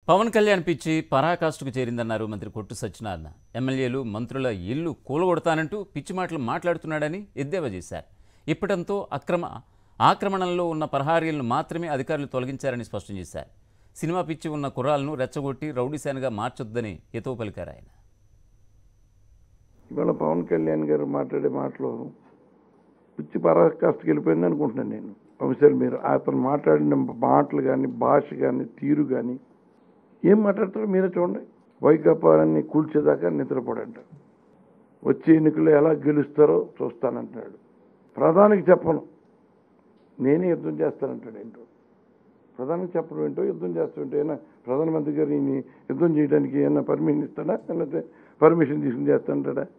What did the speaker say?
పవన్ కళ్యాణ్ పిచ్చి పరాకాష్ఠకు చేరిందన్నారు మంత్రి కొట్టు సత్యనారాయణ ఎమ్మెల్యేలు మంత్రుల ఇల్లు కూలగొడతానంటూ పిచ్చి మాటలు మాట్లాడుతున్నాడని ఎద్దేవా చేశారు ఇప్పటంతో అక్రమ ఆక్రమణంలో ఉన్న ప్రహారీలను మాత్రమే అధికారులు తొలగించారని స్పష్టం చేశారు సినిమా పిచ్చి ఉన్న కుర్రాలను రెచ్చగొట్టి రౌడీశానిగా మార్చొద్దని ఎతో పలికారు ఆయన ఇవాళ పవన్ కళ్యాణ్ గారు మాట్లాడే మాటలు పిచ్చి పరాకాష్ఠకి వెళ్ళిపోయింది అనుకుంటున్నాను నేను అంశాలు మీరు అతను మాట్లాడిన మాటలు కానీ భాష కానీ తీరు కానీ ఏం మాట్లాడతారో మీరే చూడండి వైకాపాన్ని కూల్చేదాకా నిద్రపోడంట వచ్చే ఎన్నికల్లో ఎలా గెలుస్తారో చూస్తానంటున్నాడు ప్రధానికి చెప్పను నేనే యుద్ధం చేస్తానంటాడు ఏంటో ప్రధానికి చెప్పడం ఏంటో యుద్ధం చేస్తుంటే ఏమైనా ప్రధానమంత్రి గారు ఈయన్ని యుద్ధం చేయడానికి ఏమైనా పర్మిషన్ ఇస్తాడా లేకపోతే పర్మిషన్ తీసుకుని చేస్తానంటాడా